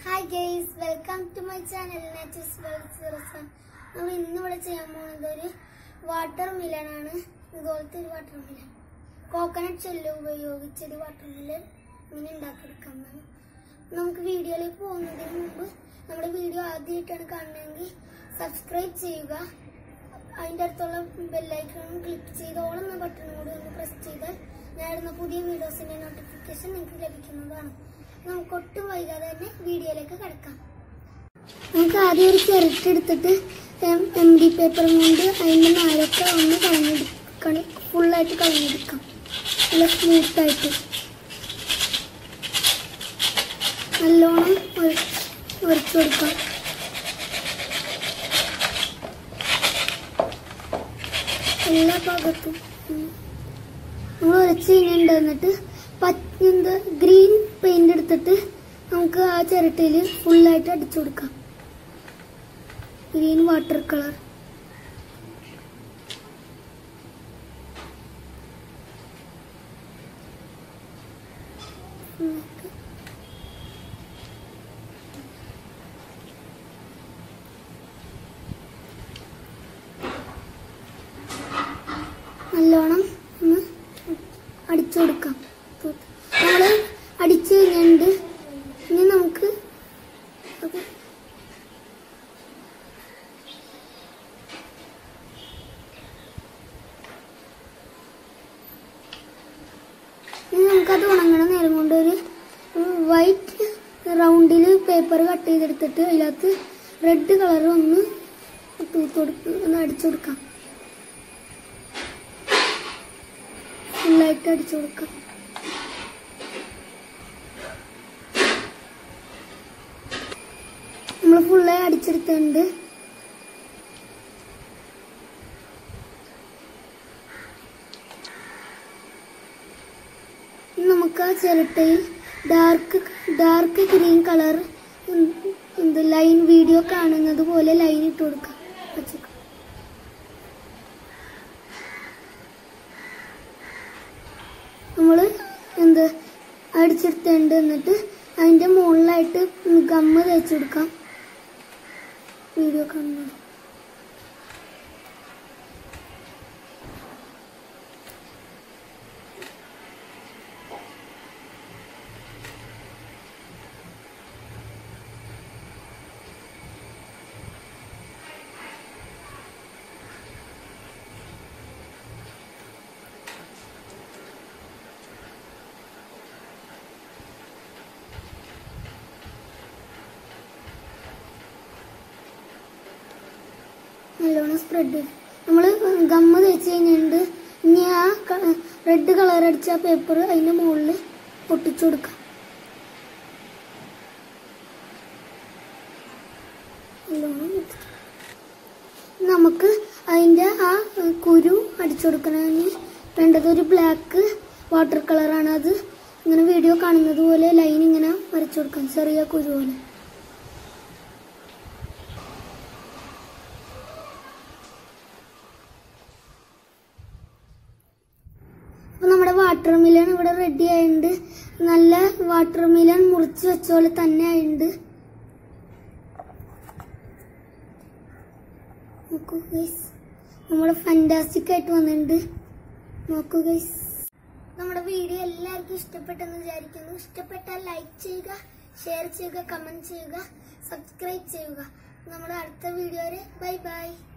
Hi guys welcome to my channel നാച്ചസ് വെൽസറസം നമ്മൾ ഇന്നിവിടെ ചെയ്യാൻ പോകുന്നത് ഒരു വാട്ടർ മിലൻ ആണ് ഇതുപോലത്തെ ഒരു വാട്ടർ മിലൻ കോക്കനട്ട് ഷെല്ല് ഉപയോഗിച്ചൊരു വാട്ടർ മിലൻ ഇങ്ങനെ ഉണ്ടാക്കിയെടുക്കാമെന്നാണ് നമുക്ക് വീഡിയോയിലേക്ക് പോകുന്നതിന് മുമ്പ് നമ്മുടെ വീഡിയോ ആദ്യമായിട്ടാണ് കാണുന്നതെങ്കിൽ സബ്സ്ക്രൈബ് ചെയ്യുക അതിൻ്റെ അടുത്തുള്ള ബെല്ലൈക്കണും ക്ലിക്ക് ചെയ്ത് ഓൾ എന്ന ബട്ടണും കൂടി ഒന്ന് പ്രസ് ചെയ്താൽ ഞാൻ ഇടുന്ന പുതിയ വീഡിയോസിന്റെ നോട്ടിഫിക്കേഷൻ നിങ്ങൾക്ക് ലഭിക്കുന്നതാണ് നമുക്ക് ഒട്ടും വൈകാതെ തന്നെ വീഡിയോയിലേക്ക് കിടക്കാം നമുക്ക് ആദ്യം ഒരു ചിരട്ട എടുത്തിട്ട് എം ഡി പേപ്പർ കൊണ്ട് അതിൻ്റെ നാലൊക്കെ ഒന്ന് കളഞ്ഞെടുക്കണം ഫുള്ളായിട്ട് കളഞ്ഞെടുക്കാം നല്ല സ്മൂത്തായിട്ട് നല്ലോണം ഉരച്ചു കൊടുക്കാം എല്ലാ ഭാഗത്തും ഉം. നമ്മൾ ഉരച്ച് കഴിഞ്ഞിട്ട് എന്നിട്ട് പച്ച എന്താ ഗ്രീൻ പെയിന്റ് എടുത്തിട്ട് നമുക്ക് ആ ചിരട്ടയിൽ ഫുള്ളായിട്ട് അടിച്ചു കൊടുക്കാം ഗ്രീൻ വാട്ടർ കളർ നല്ലോണം ഒന്ന് അടിച്ചു കൊടുക്കാം നമ്മള് അടിച്ചു കഴിഞ്ഞിട്ട് ഇനി നമുക്ക് അത് ഇനി നമുക്കത് ഉണങ്ങണ നേരം കൊണ്ട് ഒരു വൈറ്റ് റൗണ്ടിൽ പേപ്പർ കട്ട് ചെയ്തെടുത്തിട്ട് അതിനകത്ത് റെഡ് കളർ ഒന്ന് തൂത്ത് കൊടുക്ക ഒന്ന് അടിച്ചു കൊടുക്കാം ഫുള്ളായിട്ട് അടിച്ചു കൊടുക്കാം നമ്മൾ ഫുള്ളായി അടിച്ചെടുത്തിട്ടുണ്ട് ഇനി നമുക്ക് ആ ചിരട്ടയിൽ ഡാർക്ക് ഡാർക്ക് ഗ്രീൻ കളർ എന്ത് ലൈൻ വീഡിയോ കാണുന്നത് പോലെ ലൈൻ ഇട്ട് കൊടുക്കാം പച്ചക്ക നമ്മൾ എന്ത് അടിച്ചെടുത്തുണ്ട് എന്നിട്ട് അതിന്റെ മുകളിലായിട്ട് ഗമ്മ തേച്ച് കൊടുക്കാം വീഡിയോ കാണുന്നത് നല്ലോണം സ്പ്രെഡ് നമ്മൾ ഗമ്മ തേച്ച് കഴിഞ്ഞിട്ടുണ്ട് ഇനി ആ റെഡ് കളർ അടിച്ച ആ പേപ്പർ അതിന്റെ മുകളിൽ ഒട്ടിച്ചു കൊടുക്കാം നല്ലോണം ഒട്ടിച്ചു. നമുക്ക് അതിന്റെ ആ കുരു അടിച്ചു കൊടുക്കണമെങ്കിൽ വേണ്ടത് ഒരു ബ്ലാക്ക് വാട്ടർ കളറാണ് അത് ഇങ്ങനെ വീഡിയോ കാണുന്നത് പോലെ ലൈൻ ഇങ്ങനെ വരച്ചു കൊടുക്കാം ചെറിയ കുരു പോലെ അപ്പൊ നമ്മുടെ വാട്ടർ മിലൺ ഇവിടെ റെഡി ആയിട്ടുണ്ട് നല്ല വാട്ടർ മിലൺ മുറിച്ച് വെച്ച പോലെ തന്നെ ആയിട്ടുണ്ട് നോക്കൂ ഗൈസ് നമ്മുടെ ഫാന്റാസ്റ്റിക് ആയിട്ട് വന്നിട്ടുണ്ട് നോക്കൂ ഗൈസ് നമ്മുടെ വീഡിയോ എല്ലാവർക്കും ഇഷ്ടപ്പെട്ടെന്ന് വിചാരിക്കുന്നു ഇഷ്ടപ്പെട്ടാൽ ലൈക്ക് ചെയ്യുക ഷെയർ ചെയ്യുക കമന്റ് ചെയ്യുക സബ്സ്ക്രൈബ് ചെയ്യുക നമ്മുടെ അടുത്ത വീഡിയോ വരെ ബൈ ബൈ